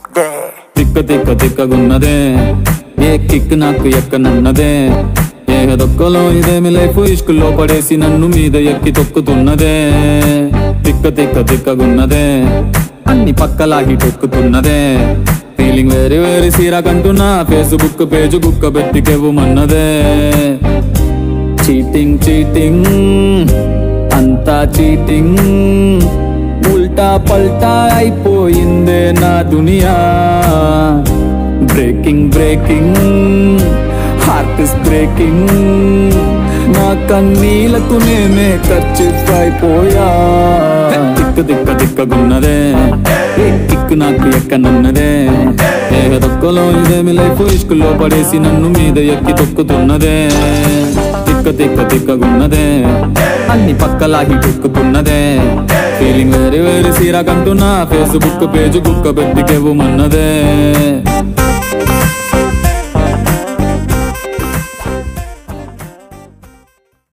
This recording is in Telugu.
దే తిక్క తిక్క తిక్కగున్నదే ఏ కిక్ నాకు ఎక్కనన్నదే ఏ దొక్కలో ఇదేమి లైఫ్ ఇష్కుల్లో పడేసి నన్ను మీద ఎక్కి తొక్కుతున్నదే తిక్క తిక్క తిక్కగున్నదే అన్ని పక్కలాగి తొక్కుతున్నదే ఫీలింగ్ వేరే వేరే సీరాకంటున్నా ఫేస్బుక్ పేజ్ కుక్క పెట్టికెవ్వమన్నదే చీటింగ్ చీటింగ్ అంతా చీటింగ్ ఉల్టా పల్టా అయిపోయిందే నా దునియా breaking breaking heart is breaking నా కన్నీలకు నేనే ఖర్చు అయిపోయా దిక్క దిక్క దిక్కగున్నదే ఏ కిక్కు నాకు ఎక్కనన్నదే ఏ దొక్కలో ఇదేమి లైఫ్ ఇష్కుల్లో పడేసి నన్ను మీద ఎక్కి తొక్కుతున్నదే తిక్క తిక్క తిక్కగున్నదే అన్ని పక్కలాగి తొక్కుతున్నదే ఫీలింగ్ వేరే వేరే సీరాకంటున్నా ఫేస్బుక్ పేజ్ కుక్క పెట్టికెవ్వమన్నదే